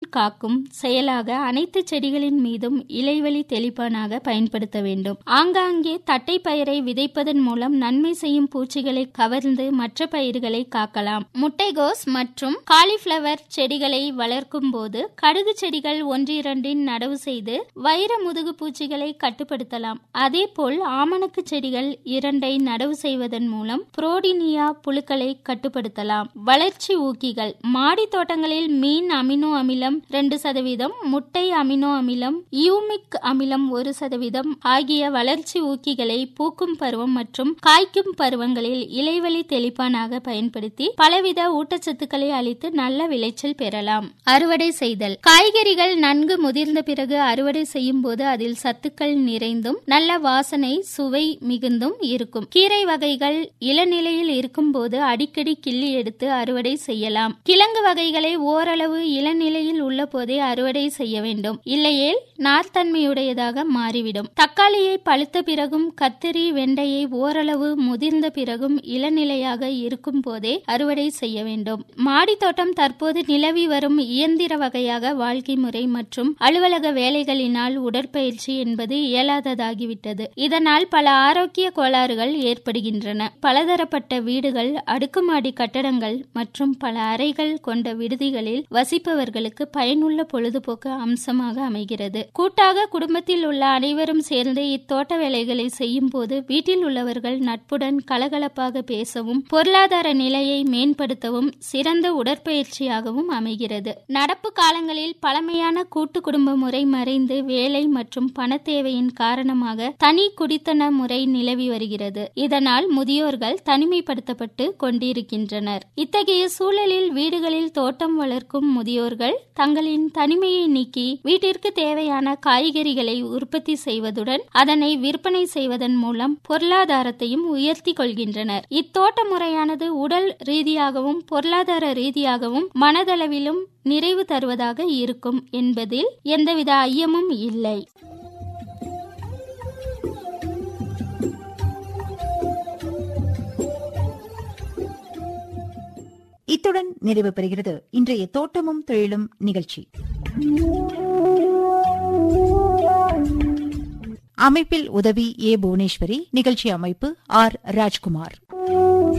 காக்கும் செயலாக அனைத்து செடிகளின் மீதும் இலைவழி தெளிப்பானாக பயன்படுத்த வேண்டும் ஆங்காங்கே தட்டை பயிரை விதைப்பதன் மூலம் நன்மை செய்யும் பூச்சிகளை கவர்ந்து மற்ற பயிர்களை காக்கலாம் முட்டைகோஸ் மற்றும் காலிஃபிளவர் செடிகளை வளர்க்கும் போது கடுகு செடிகள் ஒன்றிரண்டின் நடவு செய்து வைர முதுகு பூச்சிகளை கட்டுப்படுத்தலாம் அதேபோல் ஆமணக்கு செடிகள் இரண்டை நடவு செய்வதன் மூலம் புரோடினியா புழுக்களை கட்டுப்படுத்தலாம் வளர்ச்சி ஊக்கிகள் மாடி தோட்டங்களில் மீன் அமினோ அமிலம் ரெண்டு சதவீதம் முட்டை அமினோ அமிலம் யூமிக் அமிலம் ஒரு சதவீதம் ஆகிய வளர்ச்சி ஊக்கிகளை பூக்கும் பருவம் மற்றும் காய்க்கும் பருவங்களில் இலைவழி தெளிப்பானாக பயன்படுத்தி பலவித ஊட்டச்சத்துக்களை அளித்து நல்ல விளைச்சல் பெறலாம் அறுவடை செய்தல் காய்கறிகள் நன்கு முதிர்ந்த பிறகு அறுவடை செய்யும் போது அதில் சத்துக்கள் நிறைந்தும் நல்ல வாசனை சுவை மிகுந்தும் இருக்கும் கீரை வகைகள் இளநிலையில் இருக்கும் போது அடிக்கடி கிள்ளி எடுத்து அறுவடை செய்யலாம் கிழங்கு வகைகளை ஓரளவு இளநிலையில் உள்ள போதே அறுவடை செய்ய வேண்டும் இல்லையேல் நார்த்தன்மையுடையதாக மாறிவிடும் தக்காளியை பழுத்த பிறகும் கத்திரி வெண்டையை ஓரளவு முதிர்ந்த பிறகும் இளநிலையாக இருக்கும் போதே அறுவடை செய்ய வேண்டும் மாடி தோட்டம் தற்போது நிலவி வரும் இயந்திர வகையாக வாழ்க்கை முறை மற்றும் அலுவலக வேலைகளினால் உடற்பயிற்சி என்பது இயலாததாகிவிட்டது இதனால் பல ஆரோக்கிய கோளாறுகள் ஏற்படுகின்றன பலதரப்பட்ட வீடுகள் அடுக்குமாடி கட்டடங்கள் மற்றும் பல அறைகள் கொண்ட விடுதிகளில் வசிப்பவர்களுக்கு பயனுள்ள பொழுதுபோக்கு அம்சமாக அமைகிறது கூட்டாக குடும்பத்தில் உள்ள அனைவரும் சேர்ந்து இத்தோட்ட வேலைகளை செய்யும் போது வீட்டில் உள்ளவர்கள் நட்புடன் கலகலப்பாக பேசவும் பொருளாதார நிலையை மேம்படுத்தவும் சிறந்த உடற்பயிற்சியாகவும் அமைகிறது நடப்பு காலங்களில் பழமையான கூட்டு குடும்ப முறை மறைந்து வேலை மற்றும் பண தேவையின் காரணமாக தனி குடித்தன முறை நிலவி வருகிறது இதனால் முதியோர்கள் தனிமைப்படுத்தப்பட்டு கொண்டிருக்கின்றனர் இத்தகைய சூழலில் வீடுகளில் தோட்டம் வளர்க்கும் முதியோர்கள் தங்களின் தனிமையை நீக்கி வீட்டிற்கு தேவையான காய்கறிகளை உற்பத்தி செய்வதுடன் அதனை விற்பனை செய்வதன் மூலம் பொருளாதாரத்தையும் உயர்த்தி கொள்கின்றனர் இத்தோட்ட முறையானது உடல் ரீதியாகவும் பொருளாதார ரீதியாகவும் மனதளவிலும் நிறைவு தருவதாக இருக்கும் என்பதில் எந்தவித ஐயமும் இல்லை இத்துடன் நிறைவு பெறுகிறது இன்றைய தோட்டமும் தொழிலும் நிகழ்ச்சி அமைப்பில் உதவி ஏ புவனேஸ்வரி நிகழ்ச்சி அமைப்பு ஆர் ராஜ்குமார்